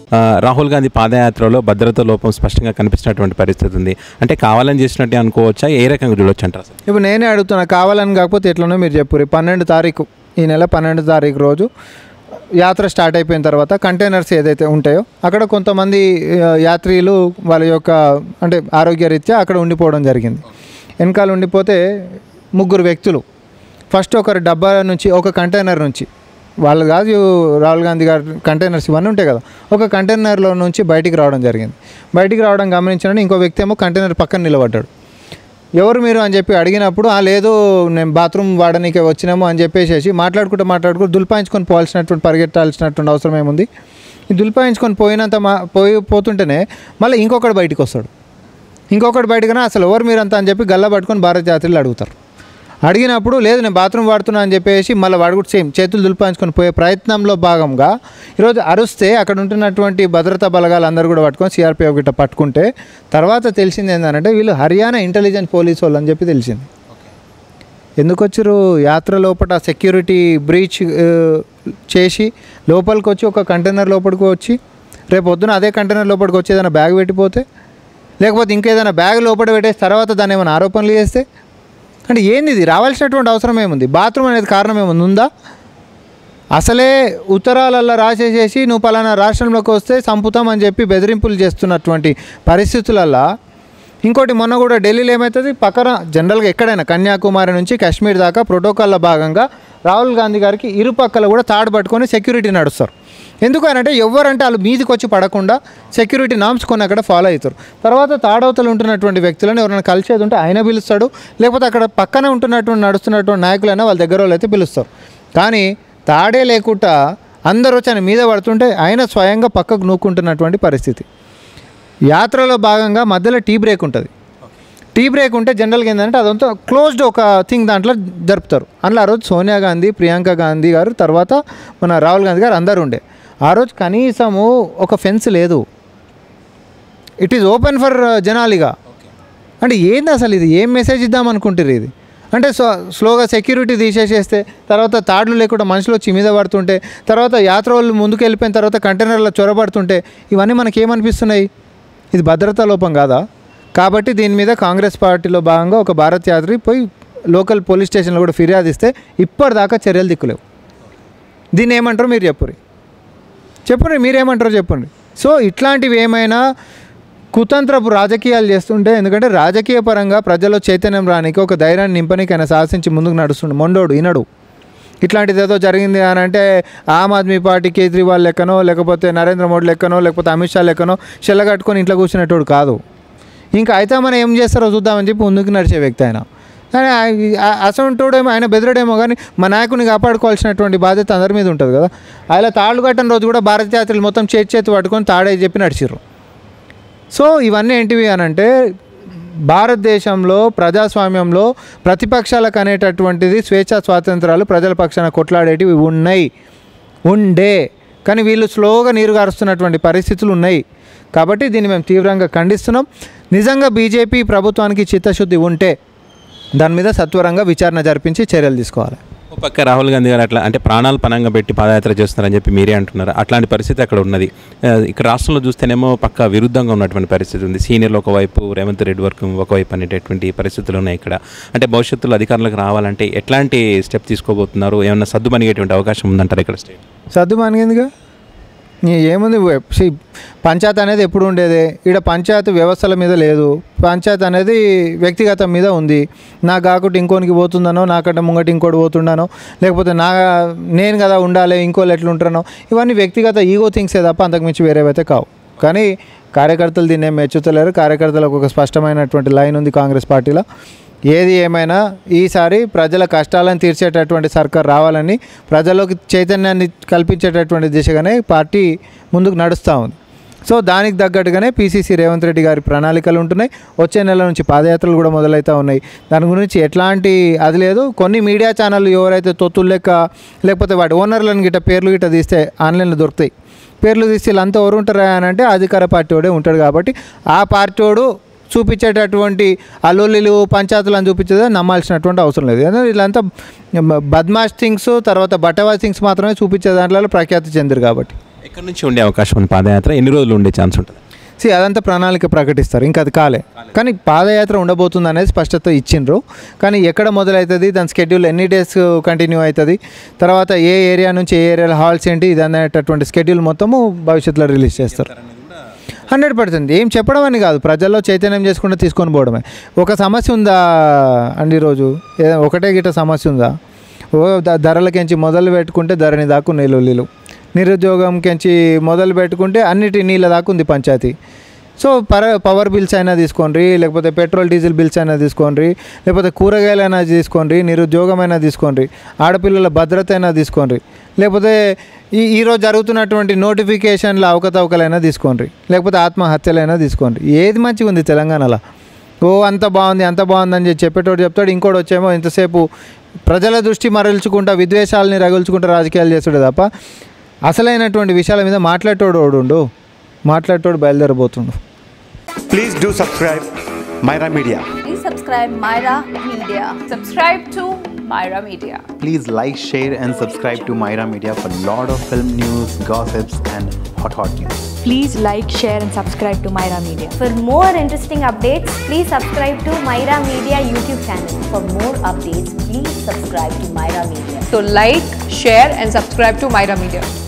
ఆ, రాహుల్ గాంధీ పాదయాత్రలో భద్రత లోపం స్పష్టంగా కనిపిస్తున్నటువంటి పరిస్థితి ఉంది అంటే కావాలని చేసినట్టే అనుకోవచ్చా ఏ రకంగా చూడొచ్చు అంటారు అసలు ఇప్పుడు నేనే అడుగుతున్నా కావాలని కాకపోతే ఎట్లనో మీరు చెప్పు పన్నెండు తారీఖు ఈ నెల పన్నెండు తారీఖు రోజు యాత్ర స్టార్ట్ అయిపోయిన తర్వాత కంటైనర్స్ ఏదైతే ఉంటాయో అక్కడ కొంతమంది ఆ, యాత్రికులు వాళ్ళ యొక్క అంటే ఆరోగ్యరీత్యా అక్కడ ఉండిపోవడం జరిగింది వెనకాల ఉండిపోతే ముగ్గురు వ్యక్తులు ఫస్ట్ ఒకరి డబ్బా నుంచి ఒక కంటైనర్ నుంచి వాళ్ళు కాదు రాహుల్ గాంధీ గారి కంటైనర్స్ ఇవన్నీ ఉంటాయి కదా ఒక కంటైనర్లో నుంచి బయటికి రావడం జరిగింది బయటికి రావడం గమనించిన ఇంకో వ్యక్తి ఏమో కంటైనర్ పక్కన నిలబడ్డాడు ఎవరు మీరు అని చెప్పి అడిగినప్పుడు ఆ లేదు నేను బాత్రూమ్ వాడనీకే వచ్చినాము అని చెప్పేసి మాట్లాడుకుంటూ మాట్లాడుకుంటూ దులిపాయించుకొని పోవాల్సినటువంటి పరిగెట్టాల్సినటువంటి అవసరం ఏముంది ఈ దులిపాయించుకొని పోయినంత మా పోయి పోతుంటేనే మళ్ళీ ఇంకొకటి బయటికి వస్తాడు ఇంకొకటి బయటకునా అసలు ఎవరు మీరంతా అని చెప్పి గల్ల పట్టుకొని భారత యాత్రికులు అడుగుతారు అడిగినప్పుడు లేదు నేను బాత్రూమ్ వాడుతున్నా అని చెప్పేసి మళ్ళీ వాడు కూడా సేమ్ చేతులు దులిపాయించుకొని పోయే ప్రయత్నంలో భాగంగా ఈరోజు అరుస్తే అక్కడ ఉంటున్నటువంటి భద్రతా బలగాలు అందరూ కూడా పట్టుకొని సిఆర్పిఎఫ్ గిట్ట పట్టుకుంటే తర్వాత తెలిసింది ఏంటంటే వీళ్ళు హర్యానా ఇంటెలిజెన్స్ పోలీస్ వాళ్ళు అని చెప్పి తెలిసింది ఎందుకు వచ్చారు యాత్ర లోపల సెక్యూరిటీ బ్రీచ్ చేసి లోపలికి వచ్చి ఒక కంటైనర్ లోపలికి వచ్చి రేపు పొద్దున అదే కంటైనర్ లోపలికి వచ్చి ఏదైనా బ్యాగ్ పెట్టిపోతే లేకపోతే ఇంకేదైనా బ్యాగ్ లోపల పెట్టేసి తర్వాత దాన్ని ఏమైనా ఆరోపణలు చేస్తే అంటే ఏంది ఇది రావాల్సినటువంటి అవసరం ఏముంది బాత్రూమ్ అనేది కారణం ఏముంది ఉందా అసలే ఉత్తరాలల్లో రాసేసేసి నువ్వు పలానా రాష్ట్రంలోకి వస్తే చంపుతాం అని చెప్పి బెదిరింపులు చేస్తున్నటువంటి పరిస్థితులల్లో ఇంకోటి మొన్న కూడా ఢిల్లీలో ఏమవుతుంది పక్కన జనరల్గా ఎక్కడైనా కన్యాకుమారి నుంచి కాశ్మీర్ దాకా ప్రోటోకాల్లో భాగంగా రాహుల్ గాంధీ గారికి ఇరుపక్కల కూడా తాడు పట్టుకొని సెక్యూరిటీ నడుస్తారు ఎందుకు అని అంటే ఎవరంటే వాళ్ళు మీదికి వచ్చి పడకుండా సెక్యూరిటీ నామ్స్ కొన్ని అక్కడ ఫాలో అవుతారు తర్వాత తాడవతలు ఉంటున్నటువంటి వ్యక్తులను ఎవరైనా కలిసేది ఉంటే ఆయన పిలుస్తాడు లేకపోతే అక్కడ పక్కన ఉంటున్నటువంటి నడుస్తున్నటువంటి నాయకులైనా వాళ్ళ దగ్గర వాళ్ళు అయితే పిలుస్తారు కానీ తాడే లేకుండా అందరూ వచ్చి ఆయన మీద పడుతుంటే ఆయన స్వయంగా పక్కకు నూక్కుంటున్నటువంటి పరిస్థితి యాత్రలో భాగంగా మధ్యలో టీ బ్రేక్ ఉంటుంది టీ బ్రేక్ ఉంటే జనరల్గా ఏంటంటే అదంతా క్లోజ్డ్ ఒక థింగ్ దాంట్లో జరుపుతారు అందులో ఆ రోజు సోనియా గాంధీ ప్రియాంక గాంధీ గారు తర్వాత మన రాహుల్ గాంధీ గారు అందరూ ఉండే ఆ రోజు కనీసము ఒక ఫెన్స్ లేదు ఇట్ ఈజ్ ఓపెన్ ఫర్ జనాలిగా అంటే ఏంది అసలు ఇది ఏం మెసేజ్ ఇద్దాం అనుకుంటారు ఇది అంటే సో స్లోగా సెక్యూరిటీ తీసేసేస్తే తర్వాత తాడులు లేకుండా మనుషులు వచ్చి మీద పడుతుంటే తర్వాత యాత్ర వాళ్ళు ముందుకు వెళ్ళిపోయిన తర్వాత కంటైనర్లో చొరబడుతుంటే ఇవన్నీ మనకి ఏమనిపిస్తున్నాయి ఇది భద్రతా లోపం కాదా కాబట్టి దీని మీద కాంగ్రెస్ పార్టీలో భాగంగా ఒక భారత్ యాత్రి పోయి లోకల్ పోలీస్ స్టేషన్లో కూడా ఫిర్యాదు ఇస్తే ఇప్పటిదాకా చర్యలు దిక్కులేవు దీన్ని ఏమంటారు మీరు చెప్పుర్రి చెప్పండి మీరేమంటారో చెప్పండి సో ఇట్లాంటివి ఏమైనా కుతంత్రపు రాజకీయాలు చేస్తుంటే ఎందుకంటే రాజకీయ పరంగా ప్రజల్లో చైతన్యం రానికి ఒక ధైర్యాన్ని నింపనికి ఆయన సాహసించి ముందుకు నడుస్తుండే మొండోడు ఈనడు ఇట్లాంటిది ఏదో జరిగింది అని అంటే ఆమ్ ఆద్మీ పార్టీ కేజ్రీవాల్ లెక్కనో లేకపోతే నరేంద్ర మోడీ లెక్కనో లేకపోతే అమిత్ షా లెక్కనో చెల్లగట్టుకొని ఇంట్లో కూర్చునేటోడు కాదు ఇంకా అయితే మనం ఏం చేస్తారో చూద్దామని చెప్పి ముందుకు నడిచే వ్యక్తి ఆయన కానీ అసంటోడేమో ఆయన బెదరడేమో కానీ మా నాయకుని కాపాడుకోవాల్సినటువంటి బాధ్యత అందరి మీద ఉంటుంది కదా ఆయన తాళ్ళు కట్టిన రోజు కూడా భారత యాత్రలు మొత్తం చేతి చేతి పట్టుకొని తాడే చెప్పి నడిచిర్రు సో ఇవన్నీ ఏంటివి అని అంటే భారతదేశంలో ప్రజాస్వామ్యంలో ప్రతిపక్షాలకు అనేటటువంటిది స్వేచ్ఛా స్వాతంత్రాలు ప్రజల పక్షాన కొట్లాడేటివి ఉన్నాయి ఉండే కానీ వీళ్ళు స్లోగా నీరు గారుస్తున్నటువంటి పరిస్థితులు ఉన్నాయి కాబట్టి దీన్ని మేము తీవ్రంగా ఖండిస్తున్నాం నిజంగా బీజేపీ ప్రభుత్వానికి చిత్తశుద్ధి ఉంటే దాని మీద సత్వరంగా విచారణ జరిపించి చర్యలు తీసుకోవాలి ఓ పక్క రాహుల్ గాంధీ గారు అట్లా అంటే ప్రాణాలు పనంగా పెట్టి పాదయాత్ర చేస్తున్నారని చెప్పి మీరే అంటున్నారు అట్లాంటి పరిస్థితి అక్కడ ఉన్నది ఆ, ఇక్కడ రాష్ట్రంలో చూస్తేనేమో పక్క విరుద్ధంగా ఉన్నటువంటి పరిస్థితి ఉంది సీనియర్లు ఒకవైపు రేవంత్ రెడ్డి వరకు ఒకవైపు అనేటటువంటి పరిస్థితులు ఉన్నాయి ఇక్కడ అంటే భవిష్యత్తులో అధికారులకు రావాలంటే ఎట్లాంటి స్టెప్ తీసుకోబోతున్నారు ఏమన్నా సర్దుమనిగేటువంటి అవకాశం ఉందంటారు ఇక్కడ స్టేట్ సర్దు మనగేందిగా నీ- ఏముంది వె- see, పంచాయత్ అనేది ఎప్పుడు ఉండేది ఇక్కడ పంచాయతీ వ్యవస్థల మీద లేదు పంచాయత్ అనేది వ్యక్తిగతం మీద ఉంది నాకు కాకుండా ఇంకోనికి పోతుందనో నాకంటే ముంగటి ఇంకోటి పోతుండానో లేకపోతే నా నేను కదా ఉండాలి ఇంకోళ్ళు ఎట్లా ఉంటానో ఇవన్నీ వ్యక్తిగత ఈగో థింగ్సే తప్ప అంతకుమించి వేరేవైతే కావు కానీ కార్యకర్తలు దీన్ని ఏం మెచ్చుతలేరు కార్యకర్తలకు ఒక స్పష్టమైనటువంటి లైన్ ఉంది కాంగ్రెస్ పార్టీలో ఏది ఏమైనా ఈసారి ప్రజల కష్టాలను తీర్చేటటువంటి సర్కార్ రావాలని ప్రజల్లోకి చైతన్యాన్ని కల్పించేటటువంటి దిశగానే పార్టీ ముందుకు నడుస్తూ ఉంది సో దానికి తగ్గట్టుగానే పీసీసీ రేవంత్ రెడ్డి గారి ప్రణాళికలు ఉంటున్నాయి వచ్చే నెల నుంచి పాదయాత్రలు కూడా మొదలవుతూ ఉన్నాయి దాని గురించి ఎట్లాంటి అది లేదు కొన్ని మీడియా ఛానళ్ళు ఎవరైతే తొత్తులు లెక్క లేకపోతే వాటి ఓనర్లను గిట్ట పేర్లు గిట్ట తీస్తే ఆన్లైన్లో దొరుకుతాయి పేర్లు తీసి వీళ్ళంతా ఎవరు ఉంటారా అని అంటే అధికార పార్టీ వాడే ఉంటాడు కాబట్టి ఆ పార్టీ వాడు చూపించేటటువంటి అల్లుళ్ళు పంచాయతీలు అని చూపించేది నమ్మాల్సినటువంటి అవసరం లేదు ఎందుకంటే వీళ్ళంతా బద్మాష్ థింగ్స్ తర్వాత బట్టవాస్ థింగ్స్ మాత్రమే చూపించే దాంట్లో ప్రఖ్యాతి చెందిరు కాబట్టి ఎక్కడి నుంచి ఉండే అవకాశం ఉంది పాదయాత్ర ఎన్ని రోజులు ఉండే ఛాన్స్ ఉంటుంది సి అదంతా ప్రణాళిక ప్రకటిస్తారు ఇంకా అది కాలే కానీ పాదయాత్ర ఉండబోతుంది అనేది స్పష్టత ఇచ్చిండ్రు కానీ ఎక్కడ మొదలవుతుంది దాని స్కెడ్యూల్ ఎన్ని డేస్ కంటిన్యూ అవుతుంది తర్వాత ఏ ఏరియా నుంచి ఏ ఏరియాలో హాల్స్ ఏంటి ఇది అనేటటువంటి స్కెడ్యూల్ మొత్తము భవిష్యత్తులో రిలీజ్ చేస్తారు హండ్రెడ్ పర్సెంట్ ఏం చెప్పడం అని కాదు ప్రజల్లో చైతన్యం చేసుకుంటే తీసుకొని పోవడమే ఒక సమస్య ఉందా అండి ఈరోజు ఏ ఒకటే గిట్ట సమస్య ఉందా ఓ ద- ధరలకెంచి మొదలు పెట్టుకుంటే ధరని దాకు నీళ్ళు నిరుద్యోగంకెంచి మొదలు పెట్టుకుంటే అన్నిటి నీళ్ళ దాకా ఉంది పంచాయతీ సో పర పవర్ బిల్స్ అయినా తీసుకోండి లేకపోతే పెట్రోల్ డీజిల్ బిల్స్ అయినా తీసుకోండి లేకపోతే కూరగాయలైనా తీసుకోండి నిరుద్యోగమైనా తీసుకోండి ఆడపిల్లల భద్రత అయినా తీసుకోండి లేకపోతే ఈ ఈరోజు జరుగుతున్నటువంటి నోటిఫికేషన్ల అవకతవకలైనా తీసుకోండి లేకపోతే ఆత్మహత్యలైనా తీసుకోండి ఏది మంచిగా ఉంది తెలంగాణలో ఓ అంత బాగుంది అంత బాగుంది అని చెప్పి చెప్పేటోడు చెప్తాడు ఇంకోటి వచ్చేమో ఇంతసేపు ప్రజల దృష్టి మరల్చుకుంటా విద్వేషాలని రగుల్చుకుంటా రాజకీయాలు చేస్తాడు తప్ప అసలైనటువంటి విషయాల మీద మాట్లాడేటోడు ఓడుండు మాట్లాడేటోడు బయలుదేరబోతుండు Please do subscribe Myra Media. Please subscribe Myra Media. Subscribe to Myra Media. Please like, share, and subscribe to Myra Media for lot of film news, gossips, and hot hot news. Please like, share, and subscribe to Myra Media. For more interesting updates, please subscribe to Myra Media YouTube channel. For more updates, please subscribe to Myra Media. So like, share and subscribe to Myra Media.